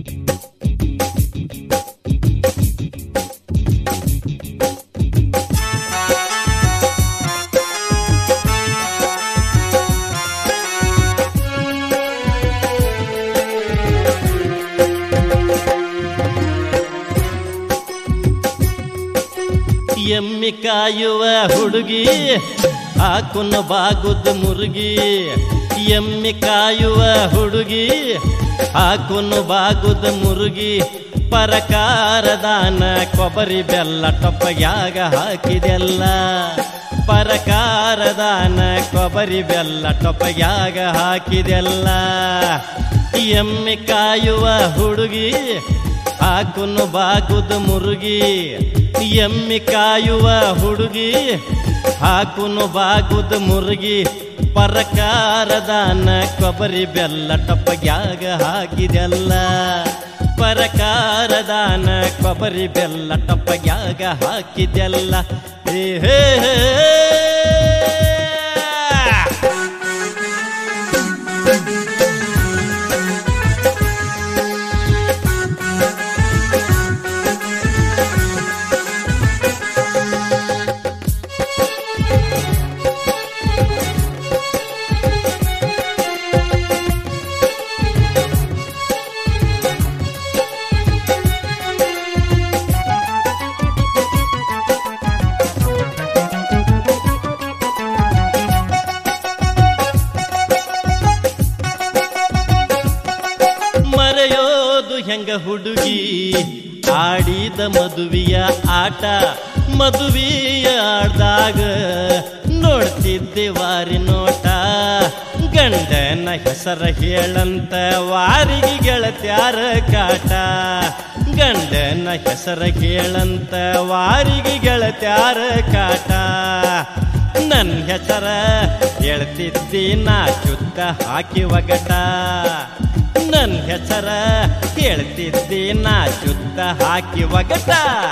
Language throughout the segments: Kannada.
ಎಮ್ಮಿ ಕಾಯುವ ಹುಡುಗಿ ಹಾಕುನ ಬಾಗುದ ಮುರುಗಿ ಎಮ್ಮಿ ಕಾಯುವ ಹುಡುಗಿ ಹಾಕುನು ಬಾಗುದ ಮುರುಗಿ ಪರಕಾರದಾನ ಕೊಬ್ಬರಿ ಬೆಲ್ಲ ಟೊಪ್ಪಗ್ಯಾಗ ಹಾಕಿದೆಲ್ಲ ಪರಕಾರದಾನ ಕೊಬ್ಬರಿ ಬೆಲ್ಲ ಟೊಪ್ಪಗ್ಯಾಗ ಹಾಕಿದೆಲ್ಲ ಎಮ್ಮಿ ಕಾಯುವ ಹುಡುಗಿ ಹಾಕುನು ಬಾಗುದ ಮುರುಗಿ ಎಮ್ಮಿ ಕಾಯುವ ಹುಡುಗಿ ಹಾಕುನು ಬಾಗುದ ಮುರುಗಿ ಪರಕಾರದಾನ ಕೊಬ್ಬರಿ ಬೆಲ್ಲ ಟಪ್ಪಗ್ಯಾಗ ಹಾಕಿದೆಲ್ಲ ಪರಕಾರದಾನ ಕೊಬ್ಬರಿ ಬೆಲ್ಲ ಟಪ್ಪಗ್ಯಾಗ ಹಾಕಿದೆಲ್ಲ ಹೇ ಹೇ ಹೇ. ಮರೆಯೋದು ಹೆಂಗ ಹುಡುಗಿ ಆಡಿದ ಮದುವೆಯ ಆಟ ಮದುವೆಯ ಆಡ್ದಾಗ ನೋಡ್ತಿದ್ದೆ ವಾರಿ ನೋಟ ಗಂಡನ ಹೆಸರ ಹೇಳಂತ ವಾರಿಗೆ ಗೆಳತ್ಯಾರ ಕಾಟ ಗಂಡನ ಹೆಸರ ಹೇಳಂತ ವಾರಿಗೆ ಗೆಳತ್ಯಾರ ಕಾಟ ನನ್ನ ಹೆಸರ ಹೇಳ್ತಿದ್ದಿ ನಾ ಶುದ್ಧ ಹಾಕಿ ಒಗಟ ನನ್ನ ಹೆಸರ ಹೇಳ್ತಿದ್ದಿ ನಾ ಶುದ್ಧ ಹಾಕಿ ಒಗಟ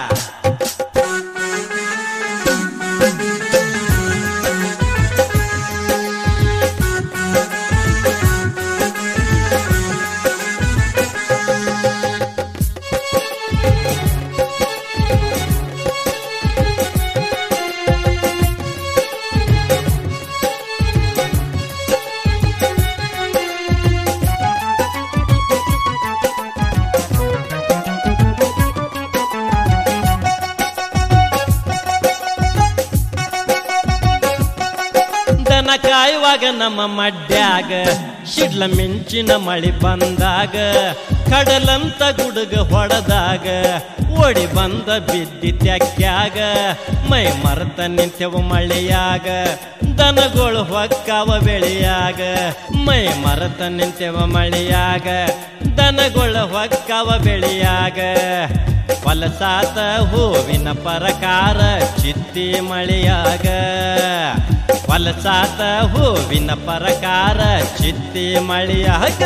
ದನ ಕಾಯುವಾಗ ನಮ್ಮ ಮಡ್ಯಾಗ ಶಿಡ್ಲ ಮಿಂಚಿನ ಮಳಿ ಬಂದಾಗ ಕಡಲಂತ ಗುಡುಗ ಹೊಡೆದಾಗ ಓಡಿ ಬಂದ ಬಿದ್ದಿ ತ್ಯಾಕ್ಯಾಗ ಮೈ ಮರೆತ ನಿಂತೆವು ಮಳೆಯಾಗ ದನಗಳು ಹೊಕ್ಕಾವ ಬೆಳೆಯಾಗ ಮೈ ಮರೆತ ನಿಂತೆವ ಮಳೆಯಾಗ ದನಗಳು ಹೊಕ್ಕಾವ ಬೆಳೆಯಾಗ ಫಲಸಾತ ಹೂವಿನ ಪರಕಾರ ಚಿತ್ತಿ ಮಳೆಯಾಗ ಫಲಸಾತ ಹೂವಿನ ಪರಕಾರ ಚಿತ್ತಿ ಮಳೆಯಾಗ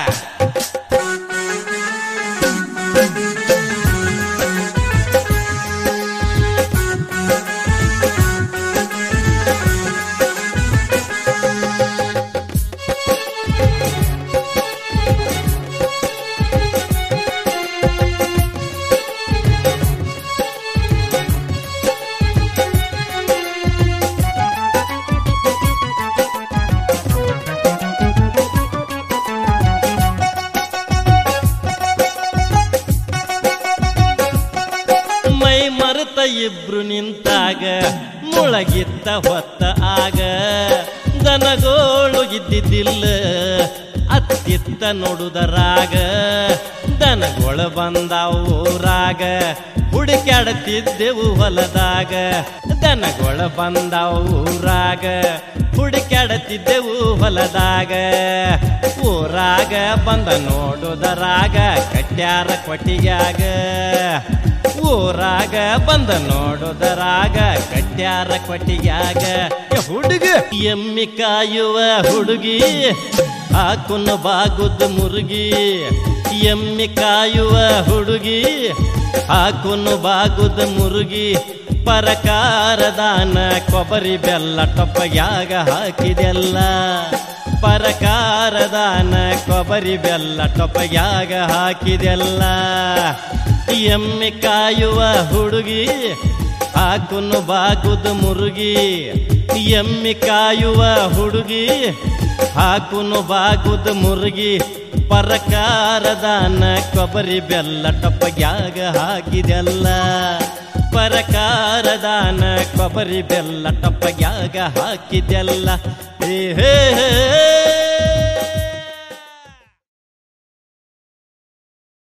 ಮೈ ಮರೆತ ಇಬ್ರು ನಿಂತಾಗ ಮುಳಗಿತ್ತ ಹೊತ್ತ ಆಗ ದನಗೋಳು ಇದ್ದಿದ್ದಿಲ್ಲ ಅತ್ತಿತ್ತ ನೋಡುದರಾಗ ದನಗೋಳ ಬಂದಾವ ಊರಾಗ ಹುಡುಕ್ಯಾಡತಿದ್ದೆವು ಹೊಲದಾಗ ದನಗೋಳ ಬಂದಾವ ಊರಾಗ ಹುಡುಕ್ಯಾಡತಿದ್ದೆವು ಹೊಲದಾಗ ಊರಾಗ ಬಂದ ನೋಡುದರಾಗ ಕಟ್ಯಾರ ಕೊಟ್ಟಿಗ್ಯಾಗ ಊರಾಗ ಬಂದ ನೋಡುದರಾಗ ಕಟ್ಯಾರ ಕೊಟ್ಟಿಗ್ಯಾಗ ಏ ಹುಡುಗ ಎಮ್ಮಿ ಕಾಯುವ ಹುಡುಗಿ ಹಾಕುನ ಬಾಗುದ ಮುರುಗಿ ಎಮ್ಮಿ ಕಾಯುವ ಹುಡುಗಿ ಹಾಕುನು ಬಾಗುದ ಮುರುಗಿ ಪರಕಾರದಾನ ಕೊಬ್ಬರಿ ಬೆಲ್ಲ ಟೊಪ್ಪಗ್ಯಾಗ ಹಾಕಿದೆಲ್ಲ ಪರಕಾರದಾನ ಕೊಬ್ಬರಿ ಬೆಲ್ಲ ಟೊಪ್ಪಗ್ಯಾಗ ಹಾಕಿದೆಲ್ಲ ಎಮ್ಮೆ ಕಾಯುವ ಹುಡುಗಿ ಹಾಕುನು ಬಾಗುದು ಮುರುಗಿ ಎಮ್ಮೆ ಕಾಯುವ ಹುಡುಗಿ ಹಾಕುನು ಬಾಗುದು ಮುರುಗಿ ಪರಕಾರದಾನ ಕೊಬ್ಬರಿ ಬೆಲ್ಲ ಟೊಪ್ಪಗ್ಯಾಗ ಹಾಕಿದೆಲ್ಲ ಪರಕಾರದಾನ ಕೊಬ್ಬರಿ ಬೆಲ್ಲ ಟೊಪ್ಪಗ್ಯಾಗ ಹಾಕಿದೆಲ್ಲ ಹೇ ಹೇ ಹೇ